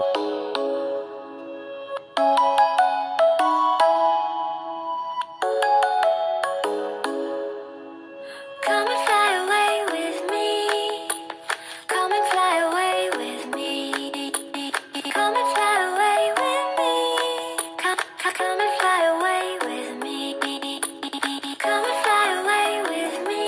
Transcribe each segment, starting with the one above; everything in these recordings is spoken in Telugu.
Come and fly away with me. Come and fly away with me. Come and fly away with me. Come, come, come and fly away with me. Come and fly away with me.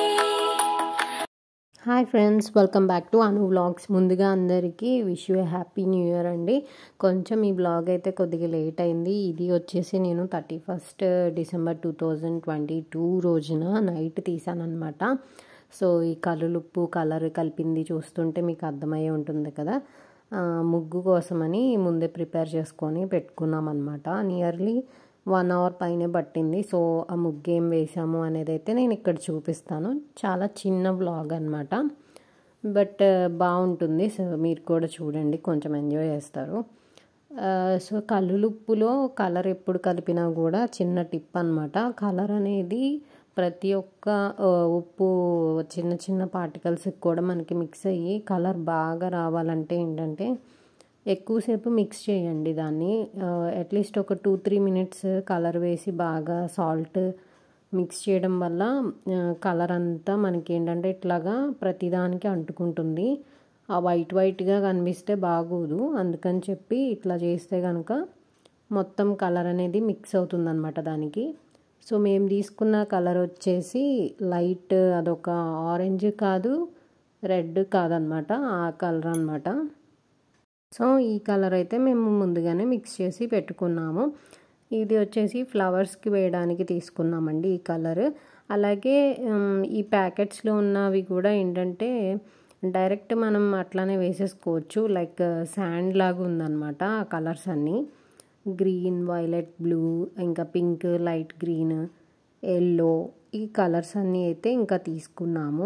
Hi friends welcome back to Anu vlogs ముందుగా అందరికీ wish you happy new year అండి కొంచెం ఈ బ్లాగ్ అయితే కొద్దిగా లేట్ అయింది ఇది వచ్చేసి నేను thirty first December two thousand twenty two రోజున నైట్ తీసానమాట సో ఈ కలులుప్పు కలర్ కలిపింది చూస్తుంటే మీకు అర్థమయ్యే ఉంటుంది కదా ఆ, ముగ్గు కోసమని ముందే ప్రిపేర్ చేసుకొని పెట్టుకున్నాం అనమాట నియర్లీ వన్ అవర్ పైనే పట్టింది సో ఆ ముగ్గు ఏం వేసాము అనేది అయితే నేను ఇక్కడ చూపిస్తాను చాలా చిన్న బ్లాగ్ అనమాట బట్ బాగుంటుంది సో మీరు కూడా చూడండి కొంచెం ఎంజాయ్ చేస్తారు ఆ, సో కల్లులుప్పులో కలర్ ఎప్పుడు కలిపినా కూడా చిన్న టిప్ అనమాట కలర్ అనేది ప్రతి ఒక్క ఆ, ఉప్పు చిన్న చిన్న పార్టికల్స్కి కూడా మనకి మిక్స్ అయ్యి కలర్ బాగా రావాలంటే ఏంటంటే ఎక్కువసేపు మిక్స్ చేయండి దాన్ని అట్లీస్ట్ ఒక టూ త్రీ మినిట్స్ కలర్ వేసి బాగా సాల్ట్ మిక్స్ చేయడం వల్ల కలర్ అంతా మనకి ఏంటంటే ఇట్లాగా ప్రతిదానికి అంటుకుంటుంది ఆ వైట్ వైట్గా కనిపిస్తే బాగోదు అందుకని చెప్పి ఇట్లా చేస్తే కనుక మొత్తం కలర్ అనేది మిక్స్ అవుతుందన్నమాట దానికి సో మేము తీసుకున్న కలర్ వచ్చేసి లైట్ అదొక ఆరెంజ్ కాదు రెడ్ కాదనమాట ఆ కలర్ అనమాట సో ఈ కలర్ అయితే మేము ముందుగానే మిక్స్ చేసి పెట్టుకున్నాము ఇది వచ్చేసి ఫ్లవర్స్కి వేయడానికి తీసుకున్నామండి ఈ కలర్ అలాగే ఉమ్, ఈ ప్యాకెట్స్లో ఉన్నవి కూడా ఏంటంటే డైరెక్ట్ మనం అట్లానే వేసేసుకోవచ్చు లైక్ శాండ్ లాగా ఉందన్నమాట ఆ కలర్స్ అన్నీ గ్రీన్ వైలెట్ బ్లూ ఇంకా పింక్ లైట్ గ్రీన్ ఎల్లో ఈ కలర్స్ అన్నీ అయితే ఇంకా తీసుకున్నాము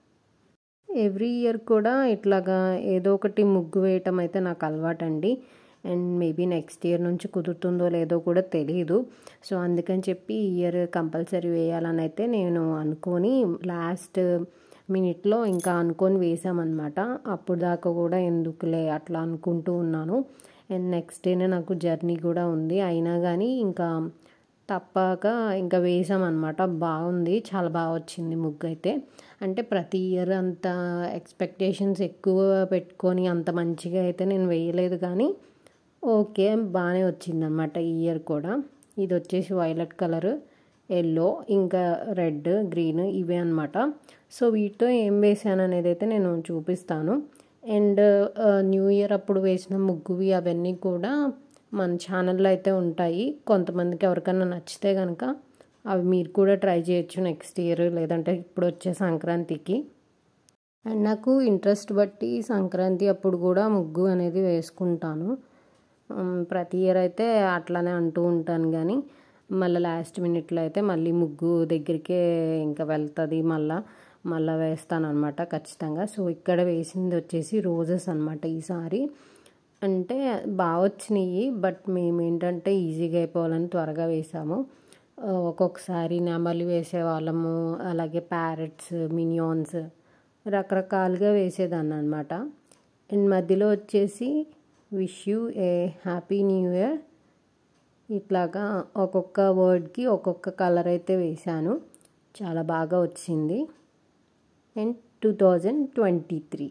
ఎవ్రీ ఇయర్ కూడా ఇట్లాగా ఏదో ఒకటి ముగ్గు వేయటం అయితే నాకు అలవాటండి అండ్ మేబీ నెక్స్ట్ ఇయర్ నుంచి కుదురుతుందో లేదో కూడా తెలియదు సో అందుకని చెప్పి ఈ ఇయర్ కంపల్సరీ వేయాలని అయితే నేను అనుకొని లాస్ట్ మినిట్లో ఇంకా అనుకొని వేసామన్నమాట అప్పుడు దాకా కూడా ఎందుకులే అట్లా అనుకుంటూ ఉన్నాను అండ్ నెక్స్ట్ డేనే నాకు జర్నీ కూడా ఉంది అయినా కానీ ఇంకా తప్పక ఇంకా వేసామన్నమాట బాగుంది చాలా బాగా వచ్చింది ముగ్గు అయితే అంటే ప్రతి ఇయర్ అంత ఎక్స్పెక్టేషన్స్ ఎక్కువ పెట్టుకొని అంత మంచిగా అయితే నేను వేయలేదు కానీ ఓకే బాగానే వచ్చిందనమాట ఈ ఇయర్ కూడా ఇది వచ్చేసి వైలెట్ కలర్ ఎల్లో ఇంకా రెడ్ గ్రీన్ ఇవే అనమాట సో వీటితో ఏం వేసాను అనేది అయితే నేను చూపిస్తాను అండ్ న్యూ ఇయర్ అప్పుడు వేసిన ముగ్గువి అవన్నీ కూడా మన ఛానల్లో అయితే ఉంటాయి కొంతమందికి ఎవరికైనా నచ్చితే కనుక అవి మీరు కూడా ట్రై చేయొచ్చు నెక్స్ట్ ఇయర్ లేదంటే ఇప్పుడు వచ్చే సంక్రాంతికి అండ్ నాకు ఇంట్రెస్ట్ బట్టి సంక్రాంతి అప్పుడు కూడా ముగ్గు అనేది వేసుకుంటాను ఉమ్, ప్రతి ఇయర్ అయితే అట్లానే అంటూ ఉంటాను కానీ మళ్ళీ లాస్ట్ మినిట్లో అయితే మళ్ళీ ముగ్గు దగ్గరికే ఇంకా వెళ్తుంది మళ్ళా మళ్ళీ వేస్తాను అనమాట ఖచ్చితంగా సో ఇక్కడ వేసింది వచ్చేసి రోజెస్ అనమాట ఈసారి అంటే బాగా వచ్చినాయి బట్ మేము ఏంటంటే ఈజీగా అయిపోవాలని త్వరగా వేసాము ఆ, ఒక్కొక్కసారి నెమలి వేసేవాళ్ళము అలాగే ప్యారెట్స్ మినియాన్స్ రకరకాలుగా వేసేదాన్ని అనమాట అండ్ మధ్యలో వచ్చేసి wish you a happy new year ఇట్లాగా ఒక్కొక్క వర్డ్కి ఒక్కొక్క కలర్ అయితే వేశాను చాలా బాగా వచ్చింది and two thousand twenty three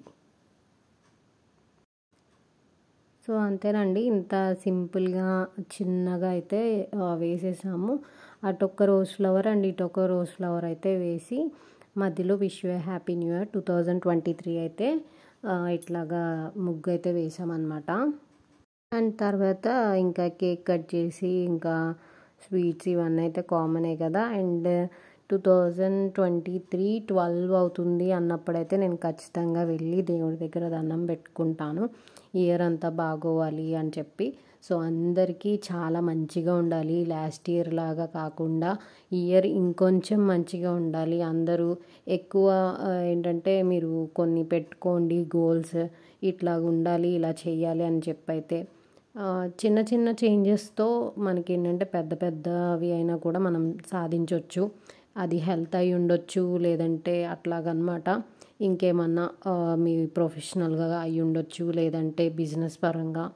so అంతేనండి ఇంత సింపుల్గా చిన్నగా అయితే ఆ, వేసేసాము అటొక్క రోజ్ ఫ్లవర్ అండ్ ఇటొక్క రోజ్ ఫ్లవర్ అయితే వేసి మధ్యలో wish you happy new year two thousand twenty three అయితే ఆ, ఇట్లాగా ముగ్గు అయితే వేసామన్నమాట అండ్ తర్వాత ఇంకా కేక్ కట్ చేసి ఇంకా స్వీట్స్ ఇవన్నీ అయితే కామనే కదా and two thousand twenty three twelve అవుతుంది అన్నప్పుడైతే నేను ఖచ్చితంగా వెళ్ళి దేవుడి దగ్గర దండం పెట్టుకుంటాను ఇయర్ అంతా బాగోవాలి అని చెప్పి సో అందరికీ చాలా మంచిగా ఉండాలి లాస్ట్ ఇయర్ లాగా కాకుండా ఈ ఇయర్ ఇంకొంచెం మంచిగా ఉండాలి అందరూ ఎక్కువ ఆ, ఏంటంటే మీరు కొన్ని పెట్టుకోండి గోల్స్ ఇట్లా ఉండాలి ఇలా చేయాలి అని చెప్పైతే ఆ, చిన్న చిన్న చేంజెస్తో మనకి ఏంటంటే పెద్ద పెద్దవి అయినా కూడా మనం సాధించవచ్చు అది హెల్త్ అయి ఉండొచ్చు లేదంటే అట్లాగనమాట ఇంకేమన్నా ఆ, మీ ప్రొఫెషనల్గా అయి ఉండొచ్చు లేదంటే బిజినెస్ పరంగా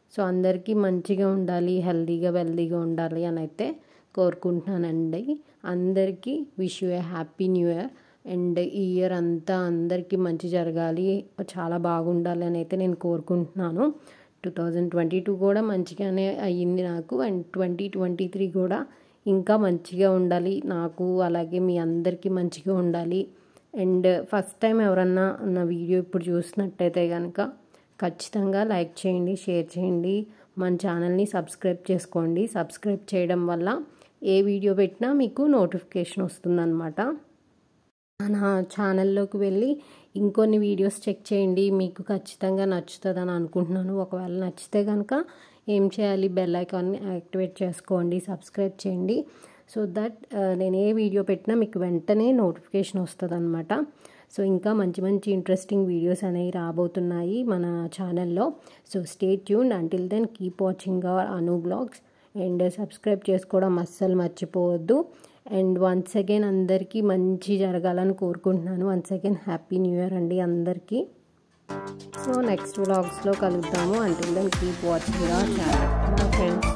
సో అందరికీ మంచిగా ఉండాలి హెల్తీగా వెల్తీగా ఉండాలి అని అయితే కోరుకుంటున్నానండి అందరికీ wish you a happy new year and ఈ ఇయర్ అంతా అందరికీ మంచి జరగాలి చాలా బాగుండాలి అని అయితే నేను కోరుకుంటున్నాను టూ థౌజండ్ ట్వంటీ టూ కూడా మంచిగానే అయ్యింది నాకు అండ్ ట్వంటీ ట్వంటీ త్రీ కూడా ఇంకా మంచిగా ఉండాలి నాకు అలాగే మీ అందరికీ మంచిగా ఉండాలి అండ్ ఫస్ట్ టైం ఎవరన్నా నా వీడియో ఇప్పుడు చూసినట్టయితే కనుక ఖచ్చితంగా లైక్ చేయండి షేర్ చేయండి మన ఛానల్ని సబ్స్క్రైబ్ చేసుకోండి సబ్స్క్రైబ్ చేయడం వల్ల ఏ వీడియో పెట్టినా మీకు నోటిఫికేషన్ వస్తుందన్నమాట నా ఛానల్లోకి వెళ్ళి ఇంకొన్ని వీడియోస్ చెక్ చేయండి మీకు ఖచ్చితంగా నచ్చుతుందని అనుకుంటున్నాను ఒకవేళ నచ్చితే కనుక ఏం చేయాలి బెల్ ఐకాన్ని యాక్టివేట్ చేసుకోండి సబ్స్క్రైబ్ చేయండి సో దట్ నేను ఏ వీడియో పెట్టినా మీకు వెంటనే నోటిఫికేషన్ వస్తుంది అనమాట సో ఇంకా మంచి మంచి ఇంట్రెస్టింగ్ వీడియోస్ అనేవి రాబోతున్నాయి మన ఛానల్లో so stay tune until then keep watching our Anu blogs and subscribe చేసుకోవడం అస్సలు మర్చిపోవద్దు అండ్ వన్స్ అగైన్ అందరికీ మంచి జరగాలని కోరుకుంటున్నాను once again happy new year అండి అందరికీ సో నెక్స్ట్ వ్లాగ్స్లో కలుద్దాము until then keep watching our channel friends